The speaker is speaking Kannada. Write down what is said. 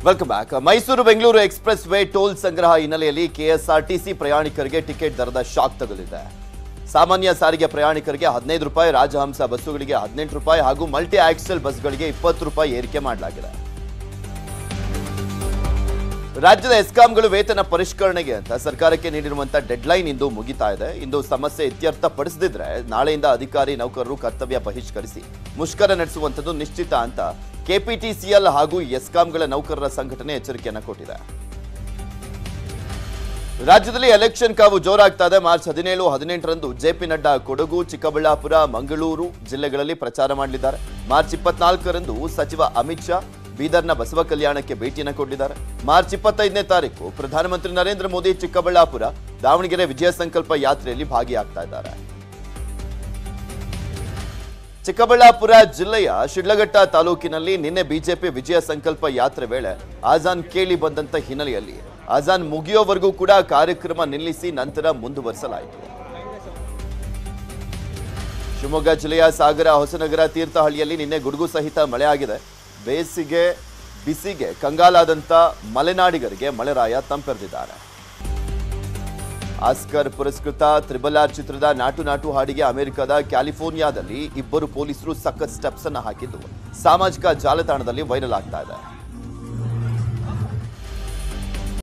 welcome back Mysuru Bengaluru expressway toll ಸಂಗ್ರಹ ಹಿನ್ನೆಲೆಯಲ್ಲಿ ಕೆಎಸ್ಆರ್ಟಿಸಿ ಪ್ರಯಾಣಿಕರಿಗೆ ಟಿಕೆಟ್ ದರದ ಶಾಕ್ ತಗಲಿದೆ ಸಾಮಾನ್ಯ ಸಾರಿಗೆ ಪ್ರಯಾಣಿಕರಿಗೆ ಹದಿನೈದು ರೂಪಾಯಿ ರಾಜಹಂಸ ಬಸ್ಸುಗಳಿಗೆ ಹದಿನೆಂಟು ರೂಪಾಯಿ ಹಾಗೂ ಮಲ್ಟಿ ಆಕ್ಸೆಲ್ ಬಸ್ಗಳಿಗೆ ಇಪ್ಪತ್ತು ರೂಪಾಯಿ ಏರಿಕೆ ಮಾಡಲಾಗಿದೆ ರಾಜ್ಯದ ಎಸ್ಕಾಂಗಳು ವೇತನ ಪರಿಷ್ಕರಣೆಗೆ ಅಂತ ಸರ್ಕಾರಕ್ಕೆ ನೀಡಿರುವಂತಹ ಡೆಡ್ಲೈನ್ ಇಂದು ಮುಗಿತಾ ಇದೆ ಇಂದು ಸಮಸ್ಯೆ ಇತ್ಯರ್ಥ ಪಡಿಸದಿದ್ರೆ ನಾಳೆಯಿಂದ ಅಧಿಕಾರಿ ನೌಕರರು ಕರ್ತವ್ಯ ಬಹಿಷ್ಕರಿಸಿ ಮುಷ್ಕರ ನಡೆಸುವಂಥದ್ದು ನಿಶ್ಚಿತ ಅಂತ ಕೆಪಿಟಿಸಿಎಲ್ ಹಾಗೂ ಎಸ್ಕಾಂಗಳ ನೌಕರರ ಸಂಘಟನೆ ಎಚ್ಚರಿಕೆಯನ್ನ ಕೊಟ್ಟಿದೆ ರಾಜ್ಯದಲ್ಲಿ ಎಲೆಕ್ಷನ್ ಕಾವು ಜೋರಾಗ್ತಾ ಇದೆ ಮಾರ್ಚ್ ಹದಿನೇಳು ಹದಿನೆಂಟರಂದು ಜೆಪಿ ನಡ್ಡಾ ಕೊಡಗು ಚಿಕ್ಕಬಳ್ಳಾಪುರ ಮಂಗಳೂರು ಜಿಲ್ಲೆಗಳಲ್ಲಿ ಪ್ರಚಾರ ಮಾಡಲಿದ್ದಾರೆ ಮಾರ್ಚ್ ಇಪ್ಪತ್ನಾಲ್ಕರಂದು ಸಚಿವ ಅಮಿತ್ ಶಾ ಬೀದರ್ನ ಬಸವ ಕಲ್ಯಾಣಕ್ಕೆ ಭೇಟಿಯನ್ನು ಕೊಟ್ಟಿದ್ದಾರೆ ಮಾರ್ಚ್ ಇಪ್ಪತ್ತೈದನೇ ತಾರೀಕು ಪ್ರಧಾನಮಂತ್ರಿ ನರೇಂದ್ರ ಮೋದಿ ಚಿಕ್ಕಬಳ್ಳಾಪುರ ದಾವಣಗೆರೆ ವಿಜಯ ಸಂಕಲ್ಪ ಯಾತ್ರೆಯಲ್ಲಿ ಭಾಗಿಯಾಗ್ತಾ ಇದ್ದಾರೆ ಚಿಕ್ಕಬಳ್ಳಾಪುರ ಜಿಲ್ಲೆಯ ಶಿಡ್ಲಘಟ್ಟ ತಾಲೂಕಿನಲ್ಲಿ ನಿನ್ನೆ ಬಿಜೆಪಿ ವಿಜಯ ಸಂಕಲ್ಪ ಯಾತ್ರೆ ವೇಳೆ ಆಜಾನ್ ಕೇಳಿ ಬಂದಂತ ಹಿನ್ನೆಲೆಯಲ್ಲಿ ಆಜಾನ್ ಮುಗಿಯೋವರೆಗೂ ಕೂಡ ಕಾರ್ಯಕ್ರಮ ನಿಲ್ಲಿಸಿ ನಂತರ ಮುಂದುವರಿಸಲಾಯಿತು ಶಿವಮೊಗ್ಗ ಜಿಲ್ಲೆಯ ಸಾಗರ ಹೊಸನಗರ ತೀರ್ಥಹಳ್ಳಿಯಲ್ಲಿ ನಿನ್ನೆ ಗುಡುಗು ಸಹಿತ ಮಳೆಯಾಗಿದೆ ಬೇಸಿಗೆ ಬಿಸಿಗೆ ಕಂಗಾಲಾದಂತ ಮಲೆನಾಡಿಗರಿಗೆ ಮಳೆರಾಯ ತಂಪೆರೆದಿದ್ದಾರೆ ಆಸ್ಕರ್ ಪುರಸ್ಕೃತ ತ್ರಿಬಲ್ ಆರ್ ಚಿತ್ರದ ನಾಟು ನಾಟು ಹಾಡಿಗೆ ಅಮೆರಿಕದ ಕ್ಯಾಲಿಫೋರ್ನಿಯಾದಲ್ಲಿ ಇಬ್ಬರು ಪೊಲೀಸರು ಸಖತ್ ಸ್ಟೆಪ್ಸ್ ಅನ್ನ ಹಾಕಿದ್ದು ಸಾಮಾಜಿಕ ಜಾಲತಾಣದಲ್ಲಿ ವೈರಲ್ ಆಗ್ತಾ ಇದೆ